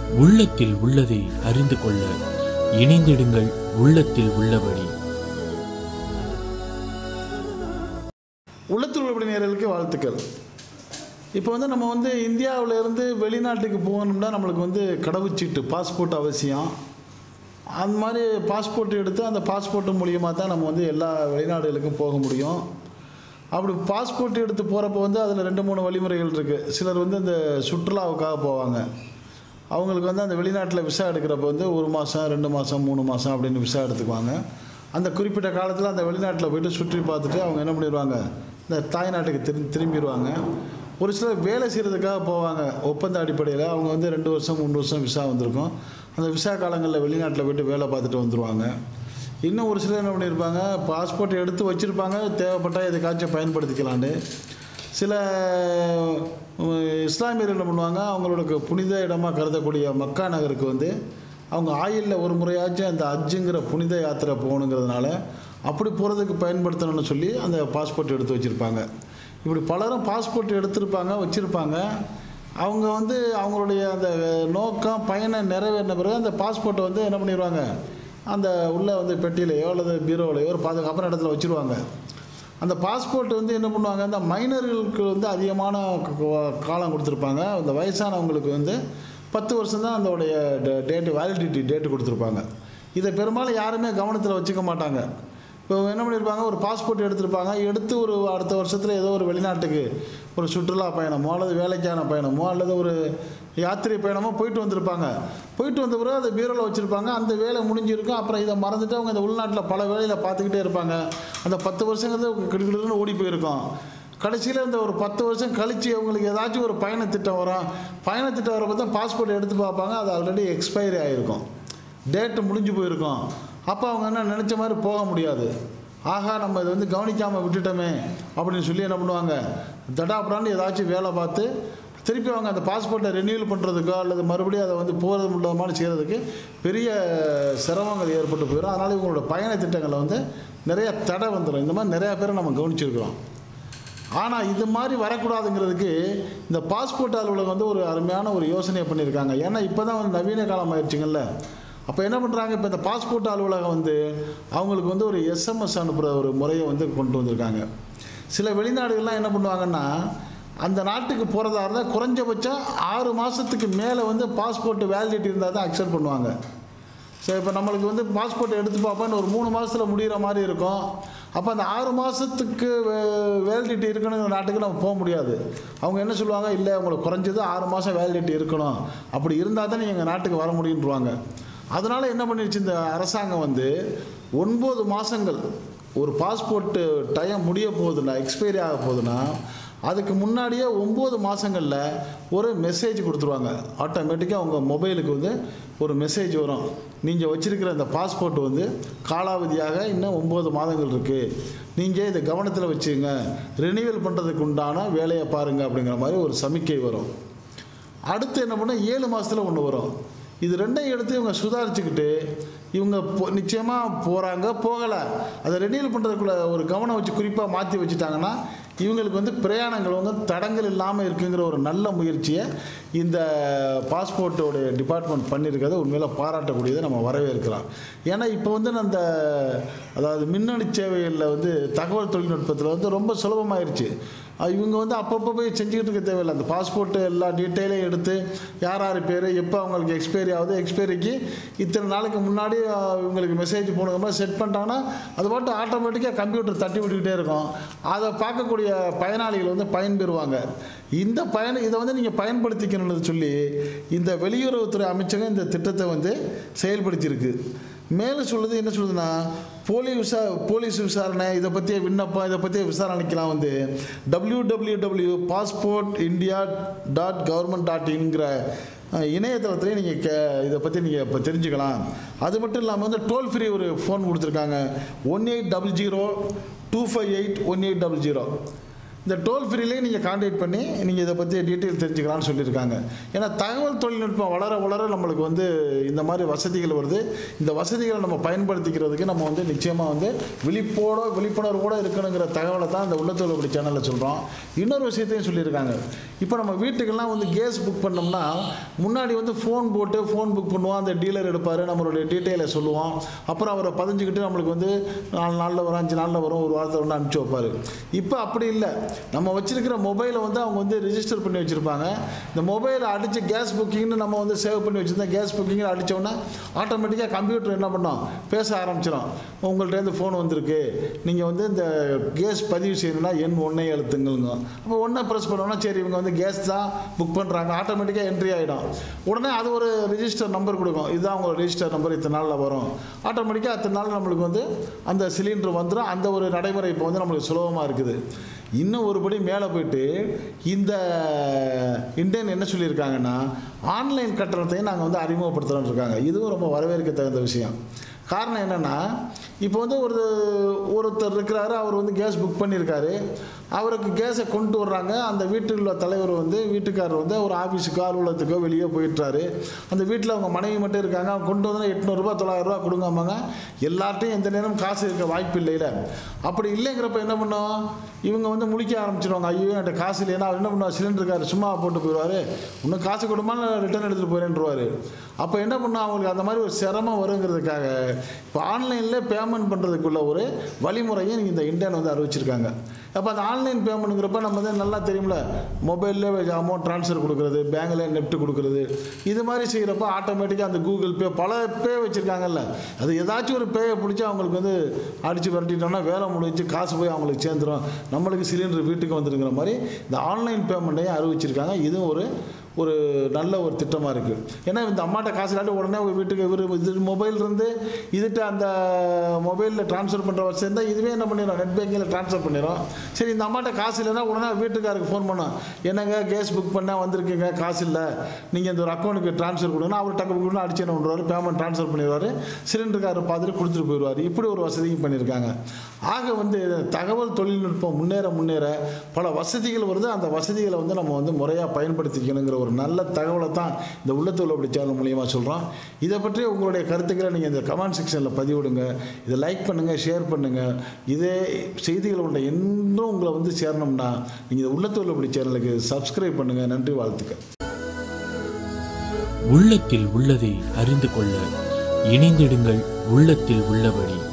உள்ளத்தில் உள்ளதை அறிந்து கொள்ள இணைந்திடுங்கள் உள்ளத்தில் உள்ளபடி உள்ளத்தில் உள்ளபடி நேயர்களுக்கு வாழ்த்துக்கள் இப்போ வந்து நம்ம வந்து இந்தியாவுல இருந்து வெளிநாட்டுக்கு போகணும்னா நம்மளுக்கு வந்து கடவுச்சீட்டு பாஸ்போர்ட் அவசியம் அந்த மாதிரி பாஸ்போர்ட் எடுத்து அந்த பாஸ்போர்ட் மூலியமாக தான் நம்ம வந்து எல்லா வெளிநாடுகளுக்கும் போக முடியும் அப்படி பாஸ்போர்ட் எடுத்து போகிறப்ப வந்து அதில் ரெண்டு மூணு வழிமுறைகள் இருக்குது சிலர் வந்து இந்த சுற்றுலாவுக்காக போவாங்க அவங்களுக்கு வந்து அந்த வெளிநாட்டில் விசா எடுக்கிறப்ப வந்து ஒரு மாதம் ரெண்டு மாதம் மூணு மாதம் அப்படின்னு விசா எடுத்துக்குவாங்க அந்த குறிப்பிட்ட காலத்தில் அந்த வெளிநாட்டில் போயிட்டு சுற்றி பார்த்துட்டு அவங்க என்ன பண்ணிடுவாங்க இந்த தாய்நாட்டுக்கு திரு திரும்பிடுவாங்க ஒரு சிலர் வேலை செய்கிறதுக்காக போவாங்க ஒப்பந்த அடிப்படையில் அவங்க வந்து ரெண்டு வருஷம் மூணு வருஷம் விசா வந்திருக்கும் அந்த விசா காலங்களில் வெளிநாட்டில் போயிட்டு வேலை பார்த்துட்டு வந்துடுவாங்க இன்னும் ஒரு சிலர் என்ன பண்ணியிருப்பாங்க பாஸ்போர்ட் எடுத்து வச்சுருப்பாங்க தேவைப்பட்டால் எதுக்காச்சும் பயன்படுத்திக்கலான்னு சில உம், இஸ்லாமியர்கள் என்ன பண்ணுவாங்க அவங்களோட புனித இடமாக கருதக்கூடிய மக்கா நகருக்கு வந்து அவங்க ஆயிலில் ஒரு முறையாச்சும் அந்த அஜ்ஜுங்கிற புனித யாத்திரை போகணுங்கிறதுனால அப்படி போகிறதுக்கு பயன்படுத்தணும்னு சொல்லி அந்த பாஸ்போர்ட் எடுத்து வச்சுருப்பாங்க இப்படி பலரும் பாஸ்போர்ட் எடுத்திருப்பாங்க வச்சுருப்பாங்க அவங்க வந்து அவங்களுடைய அந்த நோக்கம் பயணம் நிறைவேறின பிறகு அந்த பாஸ்போர்ட்டை வந்து என்ன பண்ணிடுவாங்க அந்த உள்ளே வந்து பெட்டியிலையோ அல்லது பீரோவிலையோ ஒரு பாதுகாப்பான இடத்துல வச்சுருவாங்க அந்த பாஸ்போர்ட் வந்து என்ன பண்ணுவாங்க அந்த மைனர்களுக்கு வந்து அதிகமான க- காலம் கொடுத்துருப்பாங்க அந்த வயசானவங்களுக்கு வந்து பத்து வருஷம் தான் அதோடைய டேட்டு வேலிடிட்டி டேட்டு கொடுத்துருப்பாங்க இதை பெரும்பாலும் யாருமே கவனத்தில் வச்சுக்க மாட்டாங்க இப்போ என்ன பண்ணியிருப்பாங்க ஒரு பாஸ்போர்ட் எடுத்திருப்பாங்க எடுத்து ஒரு அடுத்த வருஷத்தில் ஏதோ ஒரு வெளிநாட்டுக்கு ஒரு சுற்றுலா பயணமோ அல்லது வேலைக்கான பயணமோ அல்லது ஒரு யாத்திரை பயணமோ போயிட்டு வந்திருப்பாங்க போயிட்டு வந்த பிறகு அதை பீரோவில் வச்சுருப்பாங்க அந்த வேலை முடிஞ்சிருக்கும் அப்புறம் இதை மறந்துட்டு அவங்க இந்த உள்நாட்டில் பல வேலையில் பார்த்துக்கிட்டே இருப்பாங்க அந்த பத்து வருஷங்கிறது கிடுக்கிடுன்னு ஓடி போயிருக்கும் கடைசியில் இந்த ஒரு பத்து வருஷம் கழித்து அவங்களுக்கு ஏதாச்சும் ஒரு பயண திட்டம் வரும் பயண திட்டம் வரப்போ தான் பாஸ்போர்ட் எடுத்து பார்ப்பாங்க அது ஆல்ரெடி எக்ஸ்பைரி ஆகிருக்கும் டேட்டு முடிஞ்சு போயிருக்கும் அப்போ அவங்க என்ன நினச்ச மாதிரி போக முடியாது ஆகா நம்ம இதை வந்து கவனிக்காமல் விட்டுட்டோமே அப்படின்னு சொல்லி என்ன பண்ணுவாங்க தடாப்படான்னு ஏதாச்சும் வேலை பார்த்து திருப்பி அவங்க அந்த பாஸ்போர்ட்டை ரெனியூவல் பண்ணுறதுக்கோ அல்லது மறுபடியும் அதை வந்து போகிறது முடியாமல் செய்கிறதுக்கு பெரிய சிரமங்கள் ஏற்பட்டு போயிடும் அதனால் இவங்களோட பயண திட்டங்களில் வந்து நிறைய தடை வந்துடும் இந்த மாதிரி நிறையா பேரை நம்ம கவனிச்சிருக்கிறோம் ஆனால் இது மாதிரி வரக்கூடாதுங்கிறதுக்கு இந்த பாஸ்போர்ட் அலுவலகம் வந்து ஒரு அருமையான ஒரு யோசனையை பண்ணியிருக்காங்க ஏன்னா இப்போ தான் வந்து நவீன காலம் ஆயிடுச்சுங்கல்ல அப்போ என்ன பண்ணுறாங்க இப்போ இந்த பாஸ்போர்ட் அலுவலகம் வந்து அவங்களுக்கு வந்து ஒரு எஸ்எம்எஸ் அனுப்புகிற ஒரு முறையை வந்து கொண்டு வந்திருக்காங்க சில வெளிநாடுகள்லாம் என்ன பண்ணுவாங்கன்னா அந்த நாட்டுக்கு போகிறதா இருந்தால் குறைஞ்சபட்சம் ஆறு மாதத்துக்கு மேலே வந்து பாஸ்போர்ட் வேலிடிட்டி இருந்தால் தான் அக்செப்ட் பண்ணுவாங்க சரி இப்போ நம்மளுக்கு வந்து பாஸ்போர்ட் எடுத்து பார்ப்போம் ஒரு மூணு மாதத்தில் முடிகிற மாதிரி இருக்கும் அப்போ அந்த ஆறு மாதத்துக்கு வேலிடிட்டி இருக்கணுங்கிற நாட்டுக்கு நம்ம போக முடியாது அவங்க என்ன சொல்லுவாங்க இல்லை உங்களுக்கு குறைஞ்சது ஆறு மாதம் வேலிடிட்டி இருக்கணும் அப்படி இருந்தால் தான் நீங்கள் எங்கள் நாட்டுக்கு வர முடியுன்றவாங்க அதனால் என்ன பண்ணிருச்சு இந்த அரசாங்கம் வந்து ஒன்பது மாதங்கள் ஒரு பாஸ்போர்ட்டு டைம் முடிய போகுதுன்னா எக்ஸ்பைரி ஆக போகுதுன்னா அதுக்கு முன்னாடியே ஒம்பது மாதங்களில் ஒரு மெசேஜ் கொடுத்துருவாங்க ஆட்டோமேட்டிக்காக உங்கள் மொபைலுக்கு வந்து ஒரு மெசேஜ் வரும் நீங்கள் வச்சிருக்கிற அந்த பாஸ்போர்ட் வந்து காலாவதியாக இன்னும் ஒம்பது மாதங்கள் இருக்குது நீங்கள் இதை கவனத்தில் வச்சுங்க ரினியூவல் பண்ணுறதுக்கு உண்டான வேலையை பாருங்கள் அப்படிங்கிற மாதிரி ஒரு சமிக்கை வரும் அடுத்து என்ன பண்ண ஏழு மாதத்தில் ஒன்று வரும் இது ரெண்டையும் எடுத்து இவங்க சுதாரிச்சுக்கிட்டு இவங்க போ- நிச்சயமா போகிறாங்க போகலை அதை ரெனியூல் பண்ணுறதுக்குள்ள ஒரு கவனம் வச்சு குறிப்பாக மாற்றி வச்சுட்டாங்கன்னா இவங்களுக்கு வந்து பிரயாணங்கள் வந்து தடங்கள் இல்லாமல் இருக்குங்கிற ஒரு நல்ல முயற்சியை இந்த பாஸ்போர்ட்டோடைய டிபார்ட்மெண்ட் பண்ணியிருக்கிறத உண்மையில் பாராட்டக்கூடியதை நம்ம வரவேற்கலாம் ஏன்னா இப்போ வந்து அந்த அதாவது மின்னணு சேவைகளில் வந்து தகவல் தொழில்நுட்பத்தில் வந்து ரொம்ப சுலபமாயிருச்சு அஹ் இவங்க வந்து அப்பப்போ போய் செஞ்சுக்கிட்டு இருக்க தேவையில்லை அந்த பாஸ்போர்ட்டு எல்லா டீட்டெயிலையும் எடுத்து யார் யார் பேர் எப்போ அவங்களுக்கு எக்ஸ்பைரி ஆகுது எக்ஸ்பைரிக்கு இத்தனை நாளைக்கு முன்னாடி அஹ், இவங்களுக்கு மெசேஜ் போடுற மாதிரி செட் பண்ணிட்டாங்கன்னா அது பாட்டு ஆட்டோமேட்டிக்காக கம்ப்யூட்டர் தட்டி விட்டுக்கிட்டே இருக்கும் அதை பார்க்கக்கூடிய பயனாளிகள் வந்து பயன்பெறுவாங்க இந்த பயன் இதை வந்து நீங்கள் பயன்படுத்திக்கணும்னு சொல்லி இந்த வெளியுறவுத்துறை அமைச்சகம் இந்த திட்டத்தை வந்து செயல்படுத்தியிருக்கு மேலே சொல்லுது என்ன சொல்லுதுன்னா போலி விசா போலீஸ் விசாரணை இதை பற்றிய விண்ணப்பம் இதை பற்றிய விசாரணைக்கெலாம் வந்து W W W passport India dot government dot இன்கிற இணையதளத்துலேயே நீங்கள் கே இதை பற்றி நீங்கள் இப்போ தெரிஞ்சுக்கலாம் அது மட்டும் இல்லாமல் வந்து டோல் ஃப்ரீ ஒரு ஃபோன் கொடுத்துருக்காங்க one eight double zero two five eight one eight double zero இந்த டோல் ஃப்ரீலேயே நீங்கள் காண்டாக்ட் பண்ணி நீங்கள் இதை பற்றி டீட்டெயில் தெரிஞ்சுக்கலாம்னு சொல்லியிருக்காங்க ஏன்னா தகவல் தொழில்நுட்பம் வளர வளர நம்மளுக்கு வந்து இந்த மாதிரி வசதிகள் வருது இந்த வசதிகளை நம்ம பயன்படுத்திக்கிறதுக்கு நம்ம வந்து நிச்சயமாக வந்து விழிப்போட விழிப்புணர்வோடு இருக்கணுங்கிற தகவலை தான் இந்த உள்ளத்தொழில் சேனலில் சொல்கிறோம் இன்னொரு விஷயத்தையும் சொல்லியிருக்காங்க இப்போ நம்ம வீட்டுக்கெல்லாம் வந்து கேஸ் புக் பண்ணோம்னா முன்னாடி வந்து ஃபோன் போட்டு ஃபோன் புக் பண்ணுவோம் அந்த டீலர் எடுப்பார் நம்மளுடைய டீட்டெயிலை சொல்லுவோம் அப்புறம் அவரை பதிஞ்சுக்கிட்டு நம்மளுக்கு வந்து நாலு நாளில் வரும் அஞ்சு நாளில் வரும் ஒரு வாரத்தில் ஒன்று அனுப்பிச்சி வைப்பார் இப்போ அப்படி இல்லை நம்ம வச்சிருக்கிற மொபைலை வந்து அவங்க வந்து ரிஜிஸ்டர் பண்ணி வச்சுருப்பாங்க இந்த மொபைலை அடித்து கேஸ் புக்கிங்னு நம்ம வந்து சேவ் பண்ணி வச்சுருந்தா கேஸ் புக்கிங்கில் அடித்தோன்னா ஆட்டோமேட்டிக்காக கம்ப்யூட்டர் என்ன பண்ணோம் பேச ஆரம்பிச்சிடும் உங்கள்கிட்டேருந்து ஃபோன் வந்திருக்கு நீங்கள் வந்து இந்த கேஸ் பதிவு செய்யணும்னா எண் ஒன்றை எழுத்துங்களுங்க அப்போ ஒன்றை ப்ரெஸ் பண்ணோன்னா சரி இவங்க வந்து கேஸ் தான் புக் பண்ணுறாங்க ஆட்டோமேட்டிக்காக என்ட்ரி ஆகிடும் உடனே அது ஒரு ரிஜிஸ்டர் நம்பர் கொடுக்கும் இதுதான் உங்களோட ரிஜிஸ்டர் நம்பர் இத்தனை நாளில் வரும் ஆட்டோமேட்டிக்காக அத்தனை நாள் நம்மளுக்கு வந்து அந்த சிலிண்டர் வந்துடும் அந்த ஒரு நடைமுறை இப்போ வந்து நம்மளுக்கு சுலபமாக இருக்குது இன்னும் ஒருபடி மேலே போயிட்டு இந்த இந்தியன் என்ன சொல்லியிருக்காங்கன்னா ஆன்லைன் கட்டணத்தையும் நாங்கள் வந்து அறிமுகப்படுத்துகிறோன்னு இருக்காங்க இதுவும் ரொம்ப வரவேற்க தகுந்த விஷயம் காரணம் என்னென்னா இப்போ வந்து ஒரு ஒருத்தர் இருக்கிறாரு அவர் வந்து கேஸ் புக் பண்ணியிருக்காரு அவருக்கு கேஸை கொண்டு வர்றாங்க அந்த வீட்டில் உள்ள தலைவர் வந்து வீட்டுக்காரர் வந்து ஒரு ஆஃபீஸுக்கோ அலுவலகத்துக்கோ வெளியே போயிட்டுறாரு அந்த வீட்டில் அவங்க மனைவி மட்டும் இருக்காங்க அவங்க கொண்டு வந்தால் எட்நூறுரூபா தொள்ளாயிரரூபா கொடுங்காமாங்க எல்லார்ட்டையும் எந்த நேரம் காசு இருக்க வாய்ப்பு இல்லைல அப்படி இல்லைங்கிறப்ப என்ன பண்ணோம் இவங்க வந்து முழிக்க ஆரம்பிச்சிடுவாங்க ஐயோ என்கிட்ட காசு இல்லைன்னா அவர் என்ன பண்ணுவார் சிலிண்டருக்காரு சும்மா போட்டு போயிடுவார் இன்னும் காசு கொடுமா ரிட்டர்ன் எடுத்துகிட்டு போயிடுவார் அப்போ என்ன பண்ணோம் அவங்களுக்கு அந்த மாதிரி ஒரு சிரமம் வருங்கிறதுக்காக இப்போ ஆன்லைனில் பேமெண்ட் பண்ணுறதுக்குள்ள ஒரு வழிமுறையை நீங்கள் இந்த இந்தியன் வந்து அறிவிச்சிருக்காங்க அப்போ அந்த ஆன்லைன் பேமெண்ட்டுங்கிறப்ப நம்ம வந்து நல்லா தெரியும்ல மொபைலில் அமௌண்ட் ட்ரான்ஸ்ஃபர் கொடுக்குறது பேங்கில் நெஃப்ட் கொடுக்குறது இது மாதிரி செய்கிறப்ப ஆட்டோமேட்டிக்காக அந்த கூகுள் பே பல பே வச்சுருக்காங்கல்ல அது ஏதாச்சும் ஒரு பேயை பிடிச்சி அவங்களுக்கு வந்து அடித்து விரட்டிட்டோம்னா வேலை முடிஞ்சு காசு போய் அவங்களுக்கு சேர்ந்துடும் நம்மளுக்கு சிலிண்டர் வீட்டுக்கு வந்துருங்கிற மாதிரி இந்த ஆன்லைன் பேமெண்ட்டையும் அறிவிச்சிருக்காங்க இதுவும் ஒரு ஒரு நல்ல ஒரு திட்டமாக இருக்குது ஏன்னா இந்த அம்மாட்ட காசு இல்லாட்டி உடனே உங்கள் வீட்டுக்கு இவர் இது மொபைல் இருந்து இதுட்டு அந்த மொபைலில் ட்ரான்ஸ்ஃபர் பண்ணுற வச்சு இருந்தால் இதுவே என்ன பண்ணிடும் நெட் பேங்கிங்கில் ட்ரான்ஸ்ஃபர் பண்ணிடும் சரி இந்த அம்மாட்ட காசு இல்லைன்னா உடனே வீட்டுக்காருக்கு ஃபோன் பண்ணோம் என்னங்க கேஸ் புக் பண்ணால் வந்திருக்கீங்க காசு இல்லை நீங்கள் இந்த ஒரு அக்கௌண்ட்டுக்கு ட்ரான்ஸ்ஃபர் கொடுங்கன்னா அவர் டக்கு கொடுன்னு அடிச்சு என்ன பண்ணுவார் பேமெண்ட் ட்ரான்ஸ்ஃபர் பண்ணிடுவார் சிலிண்டருக்காரர் பார்த்துட்டு கொடுத்துட்டு போயிடுவார் இப்படி ஒரு வசதியும் பண்ணியிருக்காங்க ஆக வந்து தகவல் தொழில்நுட்பம் முன்னேற முன்னேற பல வசதிகள் வருது அந்த வசதிகளை வந்து நம்ம வந்து முறையாக பயன்படுத்திக்கணுங்கிற ஒரு நல்ல தகவலை தான் இந்த உள்ளத்தில் அப்படி சேனல் மூலியமாக சொல்கிறோம் இதை பற்றி உங்களுடைய கருத்துக்களை நீங்கள் இந்த கமெண்ட் செக்ஷனில் பதிவிடுங்க இதை லைக் பண்ணுங்கள் ஷேர் பண்ணுங்கள் இதே செய்திகள் உள்ள என்றும் உங்களை வந்து சேரணும்னா நீங்கள் இந்த உள்ளத்தில் அப்படி சேனலுக்கு சப்ஸ்கிரைப் பண்ணுங்கள் நன்றி வாழ்த்துக்கள் உள்ளத்தில் உள்ளதை அறிந்து கொள்ள இணைந்திடுங்கள் உள்ளத்தில் உள்ளபடி